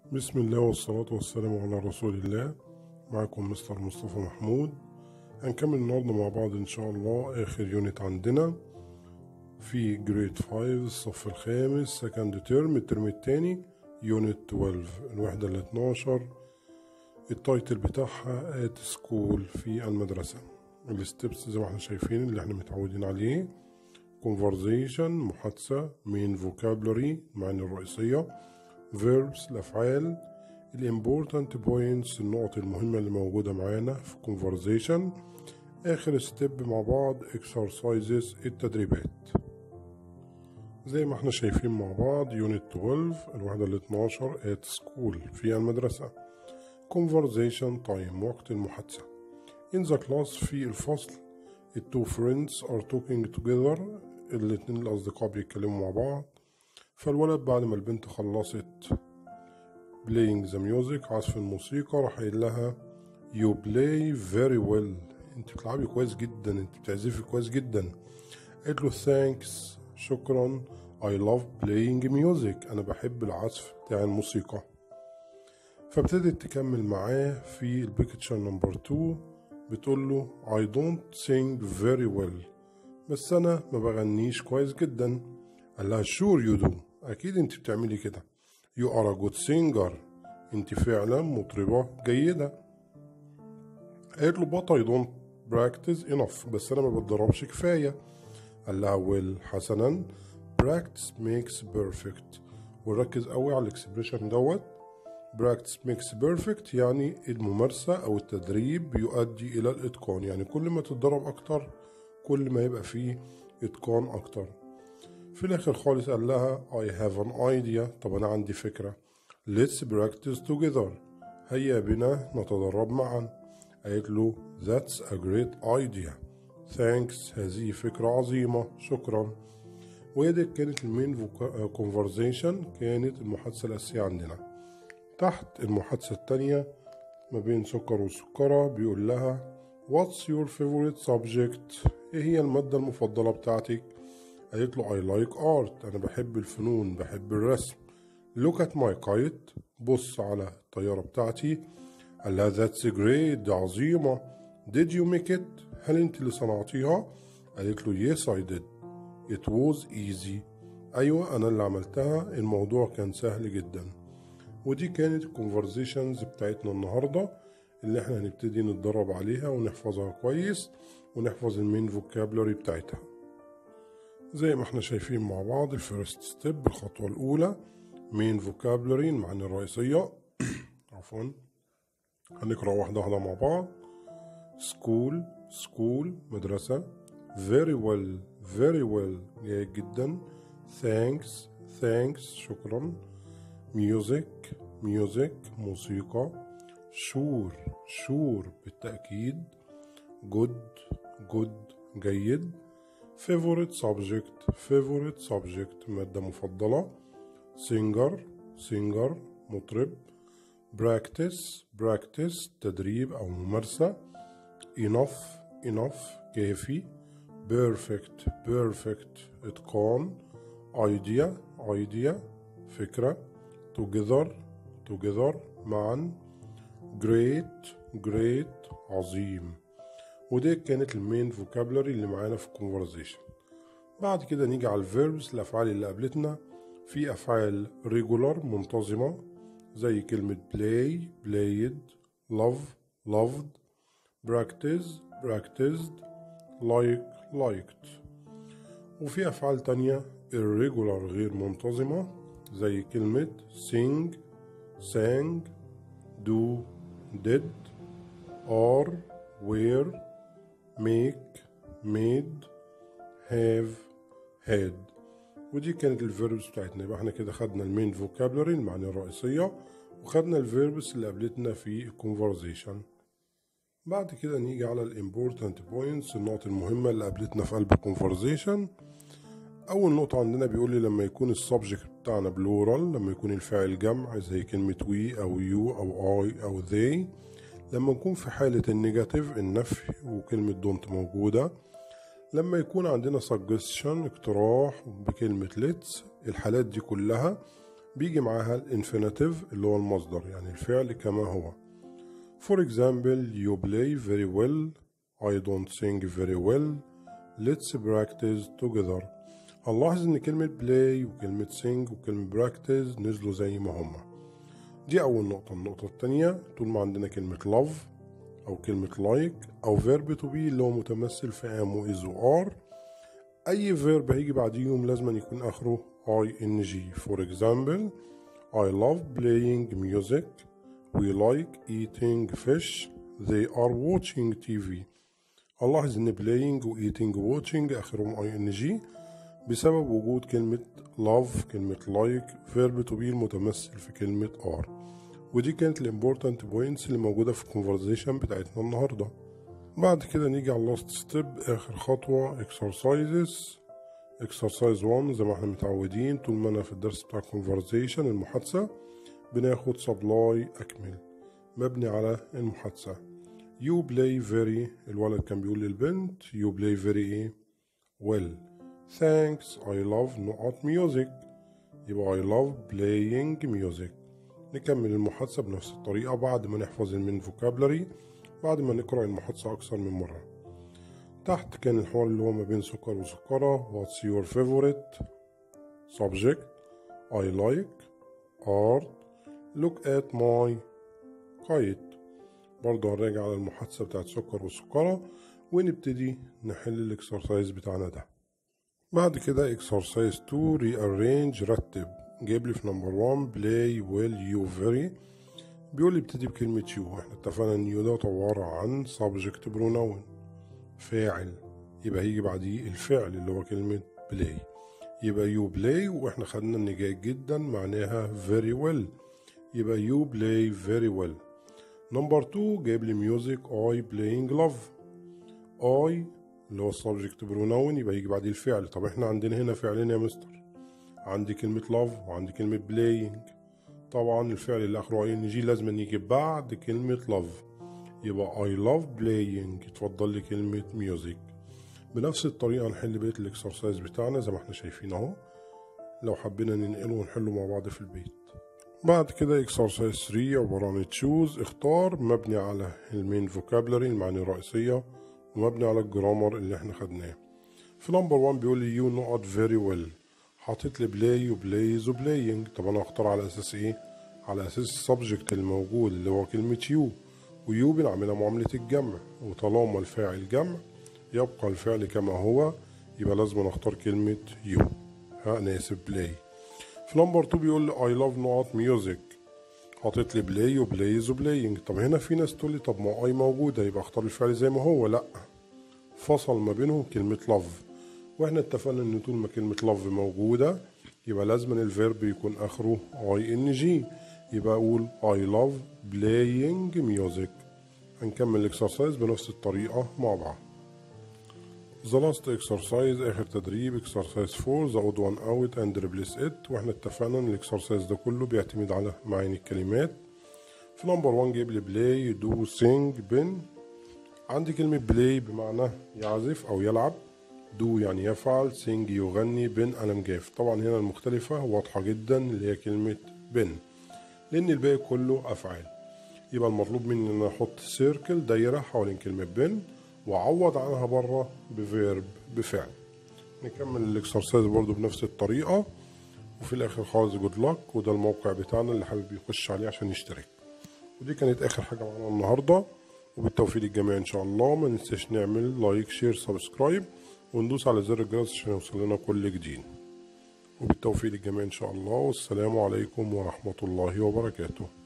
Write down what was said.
بسم الله والصلاة والسلام على رسول الله معكم مستر مصطفى محمود هنكمل النهاردة مع بعض إن شاء الله آخر يونت عندنا في جريد 5 الصف الخامس سكند ترم الترم التاني يونت 12 الوحدة ال 12 التايتل بتاعها at سكول في المدرسة الستبس زي ما احنا شايفين اللي احنا متعودين عليه conversation محادثة main vocabulary المعاني الرئيسية verbs الأفعال الامبورتنت بوينتس النقط المهمة اللي موجودة معانا في conversation آخر ستيب مع بعض exercises التدريبات زي ما احنا شايفين مع بعض يونت 12 الوحدة ال 12 at school في المدرسة conversation time وقت المحادثة in the class في الفصل the two friends are talking together الاتنين الأصدقاء بيتكلموا مع بعض فالولد بعد ما البنت خلصت playing the music عزف الموسيقى راح قايل لها you play very well انت بتلعبي كويس جدا انت بتعزفي كويس جدا قالت له thanks شكرا I love playing music أنا بحب العزف بتاع الموسيقى فابتدت تكمل معاه في البيكتشر نمبر 2 بتقول له I don't sing very well بس أنا ما بغنيش كويس جدا قال لها sure you do أكيد أنت بتعملي كده you are a good singer أنت فعلا مطربة جيدة قالت له but I don't practice enough بس أنا ما بتدربش كفاية قال لها well حسنا practice makes perfect وركز قوي على الاكسبريشن دوت practice makes perfect يعني الممارسة أو التدريب يؤدي إلى الإتقان يعني كل ما تتدرب أكتر كل ما يبقى فيه إتقان أكتر في الآخر خالص قال لها I have an idea طب أنا عندي فكرة let's practice together هيا بنا نتدرب معا قالت له that's a great idea thanks هذه فكرة عظيمة شكرا وهي دي كانت المين كونفرزيشن كانت المحادثة الأساسية عندنا تحت المحادثة التانية ما بين سكر وسكرة بيقول لها What's your favorite subject؟ إيه هي المادة المفضلة بتاعتك؟ قالت له I like art أنا بحب الفنون بحب الرسم Look at my kite بص على الطيارة بتاعتي قال لها That's great دي عظيمة Did you make it؟ هل أنت اللي صنعتيها؟ قالت له Yes I did It was easy أيوة أنا اللي عملتها الموضوع كان سهل جدا ودي كانت الكونفرزيشنز بتاعتنا النهاردة اللي احنا هنبتدي نتدرب عليها ونحفظها كويس ونحفظ المين فوكابلري بتاعتها زي ما احنا شايفين مع بعض الفيرست ستيب الخطوة الأولى مين فوكابلري المعاني الرئيسية عفوا هنقرأ واحدة واحدة مع بعض سكول سكول مدرسة very well very well جيد جدا thanks thanks شكرا music music موسيقى sure sure بالتأكيد good good جيد favorite subject favorite subject مادة مفضلة singer singer مطرب practice practice تدريب أو ممارسة enough enough كافي perfect perfect إتقان idea idea فكرة together together معا great great عظيم ودي كانت المين فوكابلري اللي معانا في الكونفرزيشن بعد كده نيجي على الفيربس الأفعال اللي قابلتنا في أفعال regular منتظمة زي كلمة play played love loved practice practiced like liked وفي أفعال تانية irregular غير منتظمة زي كلمة sing sang do did are were make made have had ودي كانت الفيربس بتاعتنا يبقى احنا كده خدنا المين فوكابلري المعاني الرئيسية وخدنا الفيربس اللي قابلتنا في الكونفرزيشن بعد كده نيجي على الامبورتنت بوينتس النقط المهمة اللي قابلتنا في قلب الكونفرزيشن أول نقطة عندنا بيقول لي لما يكون السبجكت بتاعنا بلورال لما يكون الفاعل جمع زي كلمة وي أو يو أو أي أو they لما نكون في حالة النيجاتيف النفي وكلمة دونت موجودة لما يكون عندنا suggestion اقتراح بكلمة let's الحالات دي كلها بيجي معاها الانفينيتيف اللي هو المصدر يعني الفعل كما هو For example you play very well I don't sing very well Let's practice together هنلاحظ ان كلمة play وكلمة sing وكلمة practice نزلوا زي ما هما دي أول نقطة النقطة التانية طول ما عندنا كلمة love أو كلمة like أو verb to be اللي هو متمثل في am و is و are أي verb هيجي بعديهم لازم يكون آخره ing for example I love playing music we like eating fish they are watching TV ألاحظ إن playing و eating و watching آخرهم ing بسبب وجود كلمة love كلمة like verb to be المتمثل في كلمة are ودي كانت الامبورتنت بوينتس اللي موجودة في الكونفرزيشن بتاعتنا النهاردة بعد كده نيجي على اللاست ستيب آخر خطوة exercises exercise 1 زي ما احنا متعودين طول ما انا في الدرس بتاع conversation المحادثة بناخد supply أكمل مبني على المحادثة you play very الولد كان بيقول للبنت you play very ايه well thanks I love نقط music يبقى I love playing music نكمل المحادثة بنفس الطريقة بعد ما نحفظ المين vocabulary بعد ما نقرأ المحادثة أكثر من مرة تحت كان الحوار اللي هو ما بين سكر وسكرة What's your favorite subject I like art look at my kite برضه هنراجع على المحادثة بتاعت سكر وسكرة ونبتدي نحل الاكسرسايز بتاعنا ده بعد كده exercise 2 rearrange رتب جايب لي في نمبر 1 play well you very بيقول لي ابتدي بكلمة you احنا اتفقنا ان you ده عبارة عن subject pronoun فاعل يبقى هيجي بعديه الفعل اللي هو كلمة play يبقى you play واحنا خدنا ان جيد جدا معناها very well يبقى you play very well نمبر 2 جايب لي music I playing love I اللي هو subject pronoun يبقى يجي بعديه الفعل طب احنا عندنا هنا فعلين يا مستر عندي كلمة love وعندي كلمة playing طبعا الفعل اللي اخره ing لازم يجي بعد كلمة love يبقى I love playing اتفضل لي كلمة music بنفس الطريقة نحل بقية الاكسرسايز بتاعنا زي ما احنا شايفين اهو لو حبينا ننقله ونحله مع بعض في البيت بعد كده اكسرسايز 3 عبارة عن تشوز اختار مبني على المين فوكابلري المعاني الرئيسية ومبني على الجرامر اللي احنا خدناه في نمبر 1 بيقول لي يو نقط فيري ويل حاطط لي بلاي وبلايز وبلاينج طب انا هختار على اساس ايه على اساس السبجكت الموجود اللي هو كلمة يو ويو بنعملها معاملة الجمع وطالما الفاعل جمع يبقى الفعل كما هو يبقى لازم نختار كلمة يو ها أنا آسف بلاي في نمبر 2 بيقول لي I love نقط ميوزك حاطط لي بلاي وبلايز وبلاينج طب هنا في ناس تقول لي طب ما اي موجودة يبقى اختار الفعل زي ما هو لأ فصل ما بينهم كلمة لاف واحنا اتفقنا ان طول ما كلمة لاف موجودة يبقى لازم الفيرب يكون اخره اي ان جي يبقى اقول I love playing music هنكمل الاكسرسايز بنفس الطريقة مع بعض The last exercise آخر تدريب exercise 4 the odd one out and replace it واحنا اتفقنا ان الاكسرسايز ده كله بيعتمد على معاني الكلمات في نمبر 1 جايب لي play do sing بن عندي كلمة play بمعنى يعزف أو يلعب do يعني يفعل sing يغني بن قلم جاف طبعا هنا المختلفة واضحة جدا اللي هي كلمة بن لأن الباقي كله أفعال يبقى المطلوب مني إن أنا أحط سيركل دايرة حوالين كلمة بن وأعوض عنها بره بفيرب بفعل نكمل الاكسرسايز برضو بنفس الطريقة وفي الآخر خالص جود لك وده الموقع بتاعنا اللي حابب يخش عليه عشان يشترك ودي كانت آخر حاجة معانا النهاردة وبالتوفيق للجميع إن شاء الله ما ننساش نعمل لايك شير سبسكرايب وندوس على زر الجرس عشان يوصل لنا كل جديد وبالتوفيق للجميع إن شاء الله والسلام عليكم ورحمة الله وبركاته